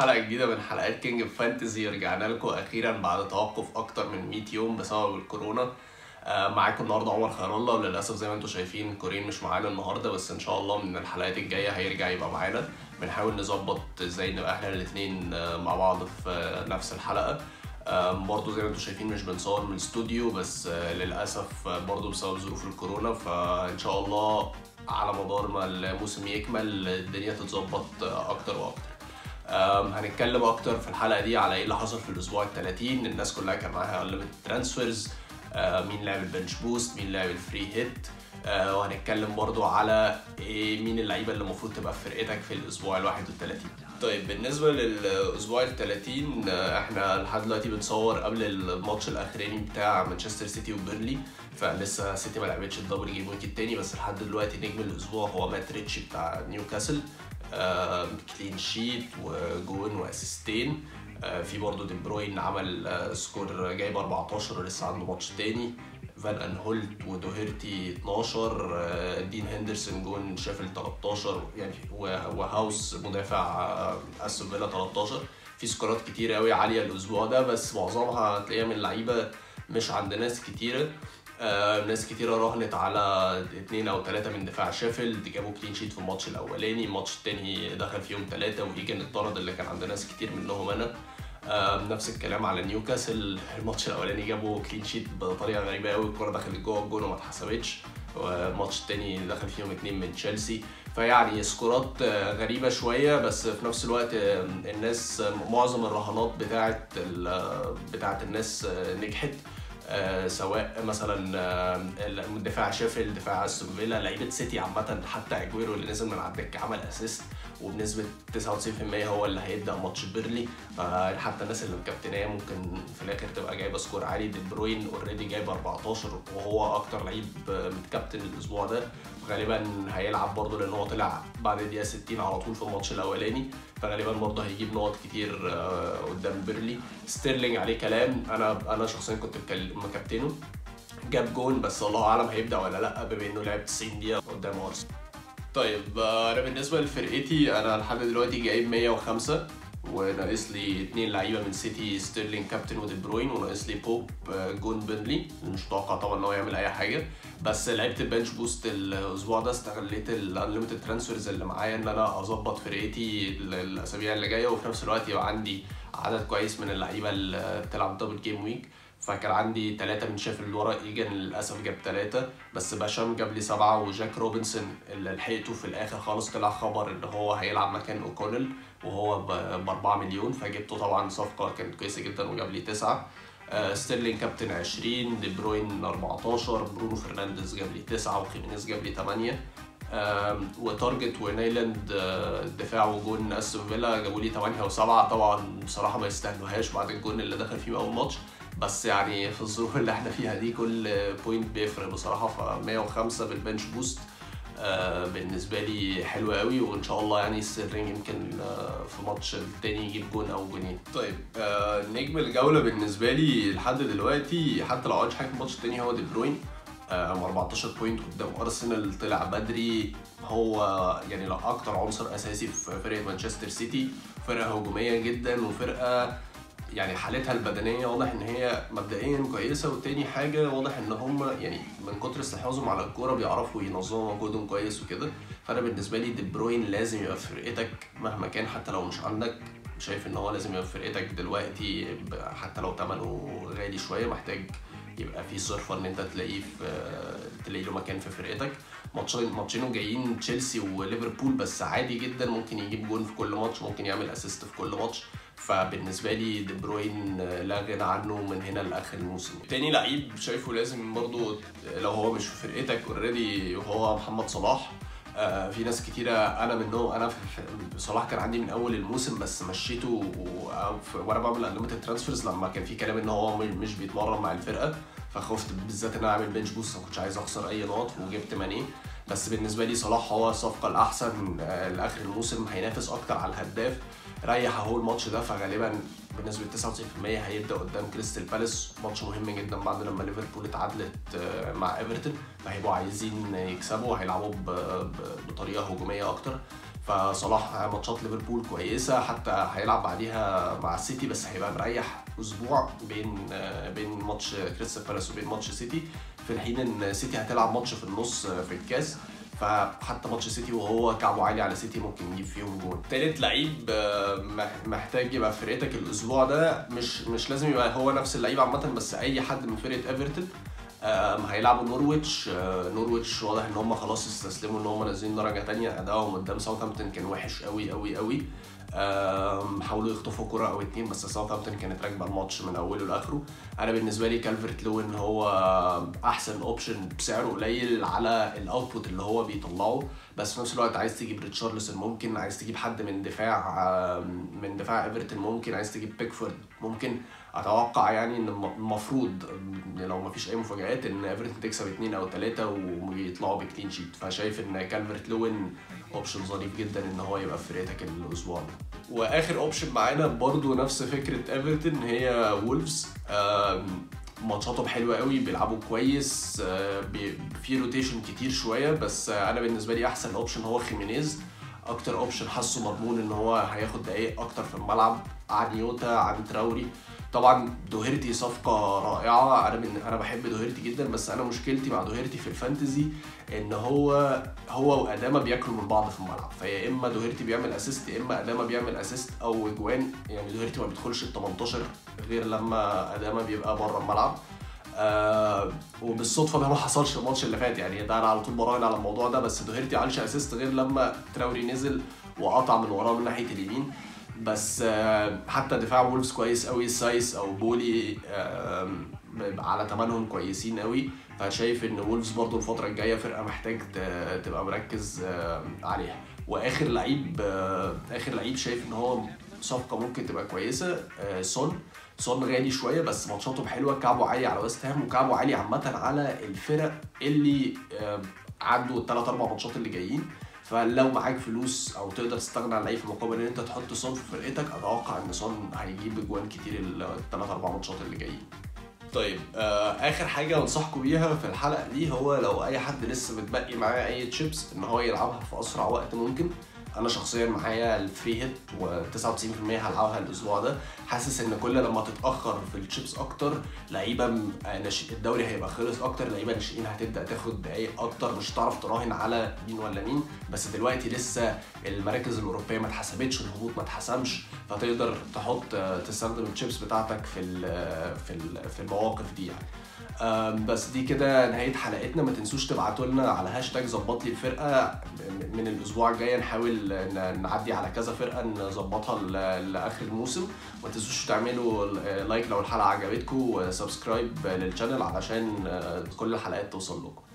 حلقه جديده من حلقات كينج اوف فانتزي رجعنا لكم اخيرا بعد توقف اكتر من 100 يوم بسبب الكورونا آه، معاكم النهارده عمر خير الله وللاسف زي ما انتم شايفين كورين مش معانا النهارده بس ان شاء الله من الحلقات الجايه هيرجع يبقى معانا بنحاول نظبط ازاي نبقى احنا الاثنين مع بعض في نفس الحلقه آم، برضو زي ما انتم شايفين مش بنصور من الاستوديو بس آه، للاسف آه، برضو بسبب ظروف الكورونا فان شاء الله على مدار ما الموسم يكمل الدنيا تتظبط آه، اكتر واكتر أم، هنتكلم اكتر في الحلقه دي على ايه اللي حصل في الاسبوع ال 30 الناس كلها كان معاها انليمتد ترانسفيرز مين لعب البنش بوست مين لعب الفري هيت آه، وهنتكلم برضو على ايه مين اللعيبه اللي المفروض تبقى في فرقتك في الاسبوع ال 31 طيب بالنسبه للاسبوع ال 30 آه، احنا لحد دلوقتي بنصور قبل الماتش الاخراني بتاع مانشستر سيتي وبيرلي فلسه سيتي ما لعبتش الدبل جيم ويك التاني بس لحد دلوقتي نجم الاسبوع هو مات ريتشي بتاع نيوكاسل آه، كلين شيت وجون واسيستين آه، في برضه دي بروين عمل آه، سكور جايب 14 ولسه عنده ماتش تاني فان ان هولت ودوهيرتي 12 آه، دين هندرسون جون شافل 13 يعني و- وهاوس مدافع آه، استون فيلا 13 في سكورات كتير قوي عاليه الاسبوع ده بس معظمها هتلاقيها من لعيبه مش عند ناس كتيره آه، ناس كتيرة راهنت على اتنين أو تلاتة من دفاع شيفيلد جابوا كلين شيت في الماتش الأولاني الماتش التاني دخل فيهم تلاتة وإيجن اتطرد اللي كان عند ناس كتير منهم أنا آه، نفس الكلام على نيوكاسل الماتش الأولاني جابوا كلين شيت بطريقة غريبة أوي الكورة دخلت جوه الجون وما اتحسبتش والماتش التاني دخل فيهم اتنين من تشيلسي فيعني سكورات آه، غريبة شوية بس في نفس الوقت آه، الناس آه، معظم الرهانات بتاعت ال- بتاعت الناس آه، نجحت آه، سواء مثلا آه، الدفاع شيفيلد دفاع استون فيلا لعيبه سيتي عامه حتى اجويرو اللي نزل من على الدكه عمل اسيست وبنسبه 99% هو اللي هيبدا ماتش بيرلي فحتى الناس اللي مكابتناه ممكن في الاخر تبقى جايبه سكور عالي دي بروين اوريدي جايب 14 وهو اكتر لعيب آه، متكابتن الاسبوع ده غالبا هيلعب برضه لان هو طلع بعد الدقيقه 60 على طول في الماتش الاولاني فغالبا برضه هيجيب نقط كتير آه، قدام بيرلي ستيرلينج عليه كلام انا انا شخصيا كنت مكل- مكابتنه جاب جون بس الله اعلم هيبدا ولا لا بما انه لعب 90 دقيقه قدام ارسنال طيب آه، انا بالنسبه لفرقتي انا لحد دلوقتي جايب 105 وناقص لي اتنين لعيبه من سيتي ستيرلينج كابتن ودي بروين وناقص لي بوب آه، جون بنلي مش متوقع طبعا ان هو يعمل اي حاجه بس لعبت البنش بوست الاسبوع ده استغليت الانليمتد ترانسفيرز اللي معايا ان انا اظبط فرقتي الاسابيع اللي جايه وفي نفس الوقت يبقى عندي عدد كويس من اللعيبه اللي بتلعب دبل جيم ويك فكان عندي ثلاثة من شيفيلد ورا ايجن للأسف جاب ثلاثة بس باشام جاب لي سبعة وجاك روبنسون اللي لحقته في الآخر خالص طلع خبر إن هو هيلعب مكان أوكونيل وهو ب 4 مليون فجبته طبعا صفقة كانت كويسة جدا وجاب لي تسعة آه، ستيرلينج كابتن 20 دي بروين 14 برونو فرنانديز جاب لي 9 وخيمينيز جاب لي 8 آم، وتارجت ونايلاند آه، دفاع وجون استون فيلا جابوا لي 8 و7 طبعا بصراحه ما يستاهلوهاش بعد الجون اللي دخل فيه اول ماتش بس يعني في الظروف اللي احنا فيها دي كل بوينت بيفرق بصراحه ف 105 بالبنش بوست آه، بالنسبه لي حلو قوي وان شاء الله يعني ستيرلينج يمكن آه، في ماتش التاني يجيب جون او جونين طيب آه، نجم الجوله بالنسبه لي لحد دلوقتي حتى لو عملتش حاجه في الماتش التاني هو دي بروين آه، 14 بوينت قدام ارسنال طلع بدري هو يعني لو اكتر عنصر اساسي في فرقه مانشستر سيتي فرقه هجوميه جدا وفرقه يعني حالتها البدنيه واضح ان هي مبدئيا كويسه وتاني حاجه واضح ان هم يعني من كتر استحواذهم على الكوره بيعرفوا ينظموا مجهودهم كويس وكده فانا بالنسبه لي دي بروين لازم يبقى في فرقتك مهما كان حتى لو مش عندك شايف ان هو لازم يبقى في فرقتك دلوقتي ب- حتى لو ثمنه غالي شويه محتاج يبقى في صرفه ان انت تلاقيه في تلاقي له مكان في فرقتك ماتشين ماتشينه جايين تشيلسي وليفربول بس عادي جدا ممكن يجيب جون في كل ماتش ممكن يعمل اسيست في كل ماتش فبالنسبه لي دي بروين لا غنى عنه من هنا لاخر الموسم تاني لعيب شايفه لازم برضو لو هو مش في فرقتك اوريدي وهو محمد صلاح آه، في ناس كتيرة أنا منهم أنا في في- صلاح كان عندي من أول الموسم بس مشيته و- أو في- وأنا بعمل أنليمتد ترانسفيرز لما كان في كلام إن هو م- مش بيتمرن مع الفرقة فخفت بالذات إن أنا أعمل بنش بوست ما كنتش عايز أخسر أي نقط وجبت ماني بس بالنسبة لي صلاح هو الصفقة الأحسن آه، لآخر الموسم هينافس أكتر على الهداف ريح أهو الماتش ده فغالبا بنسبة 99% هيبدأ قدام كريستال بالاس ماتش مهم جدا بعد لما ليفربول اتعادلت آه، مع ايفرتون فهيبقوا عايزين يكسبوا وهيلعبوا ب- ب- بطريقة هجومية أكتر فصلاح ماتشات ليفربول كويسه حتى هيلعب بعديها مع السيتي بس هيبقى مريح اسبوع بين بين ماتش كريستال بالاس وبين ماتش سيتي في الحين ان سيتي هتلعب ماتش في النص في الكاس فحتى ماتش سيتي وهو كعبه عالي على سيتي ممكن يجيب فيهم جول تالت لعيب آه، مح- محتاج يبقى في فرقتك الاسبوع ده مش مش لازم يبقى هو نفس اللعيب عامه بس اي حد من فرقه ايفرتون آم، هيلعبوا نورويتش آه، نورويتش واضح ان هم خلاص استسلموا ان هم نازلين درجه تانية ادائهم قدام ساوثهامبتون كان وحش قوي قوي قوي آم، حاولوا يخطفوا كرة او اتنين بس ساوثهامبتون كانت راكبه الماتش من اوله لاخره انا بالنسبه لي كالفرت لوين هو احسن اوبشن بسعره قليل على الاوتبوت اللي هو بيطلعه بس في نفس الوقت عايز تجيب ريتشارلسون ممكن عايز تجيب حد من دفاع آم، من دفاع ايفرتون ممكن عايز تجيب بيكفورد ممكن اتوقع يعني ان الم- المفروض آم، لو ما فيش اي مفاجآت ان ايفرتون تكسب اتنين او تلاتة ويطلعوا بكلين شيت فشايف ان كالفرت لوين اوبشن ظريف جدا ان هو يبقى في فرقتك الاسبوع ده واخر اوبشن معانا برضو نفس فكره ايفرتون هي وولفز ماتشاتهم حلوه قوي بيلعبوا كويس آه، بي- في روتيشن كتير شويه بس آه، انا بالنسبه لي احسن اوبشن هو خيمينيز اكتر اوبشن حاسه مضمون ان هو هياخد دقايق اكتر في الملعب عن يوتا عن تراوري طبعا دوهيرتي صفقه رائعه انا من انا بحب دوهيرتي جدا بس انا مشكلتي مع دوهيرتي في الفانتزي ان هو هو واداما بياكلوا من بعض في الملعب فيا اما دوهيرتي بيعمل اسيست يا اما اداما بيعمل اسيست او اجوان يعني دوهيرتي ما بيدخلش ال 18 غير لما اداما بيبقى بره الملعب آه وبالصدفه ده ما حصلش الماتش اللي فات يعني ده انا على طول براهن على الموضوع ده بس دوهيرتي عملش اسيست غير لما تراوري نزل وقطع من وراه من ناحيه اليمين بس آه حتى دفاع وولفز كويس قوي سايس او بولي آه على تمنهم كويسين قوي فشايف ان وولفز برضو الفتره الجايه فرقه محتاج ت- تبقى مركز آه عليها واخر لعيب آه اخر لعيب شايف ان هو صفقه ممكن تبقى كويسه آه سون سون غالي شويه بس ماتشاتهم حلوه كعبه عالي على ويست هام وكعبه عالي عامه على الفرق اللي آه، عدوا الثلاث اربع ماتشات اللي جايين فلو معاك فلوس او تقدر تستغنى عن لعيب في مقابل ان انت تحط سون في فرقتك اتوقع ان سون هيجيب اجوان كتير الثلاث اربع ماتشات اللي جايين طيب آه اخر حاجه انصحكم بيها في الحلقه دي هو لو اي حد لسه متبقي معاه اي تشيبس ان هو يلعبها في اسرع وقت ممكن انا شخصيا معايا الفري هيت و99% هلعبها الاسبوع ده حاسس ان كل لما تتاخر في الشيبس اكتر لعيبه م- آه، ناشئ الدوري هيبقى خلص اكتر لعيبه ناشئين هتبدا تاخد دقايق اكتر مش هتعرف تراهن على مين ولا مين بس دلوقتي لسه المراكز الاوروبيه ما اتحسبتش الهبوط ما اتحسمش فتقدر تحط آه، تستخدم الشيبس بتاعتك في ال- في ال- في المواقف دي يعني آم، بس دي كده نهايه حلقتنا ما تنسوش تبعتوا لنا على هاشتاج ظبط لي الفرقه م- من الاسبوع الجاي نحاول ن- نعدي على كذا فرقه نظبطها ل- لاخر الموسم ما تنسوش تعملوا لايك لو الحلقه عجبتكم وسبسكرايب للشانل علشان آه، كل الحلقات توصل لكم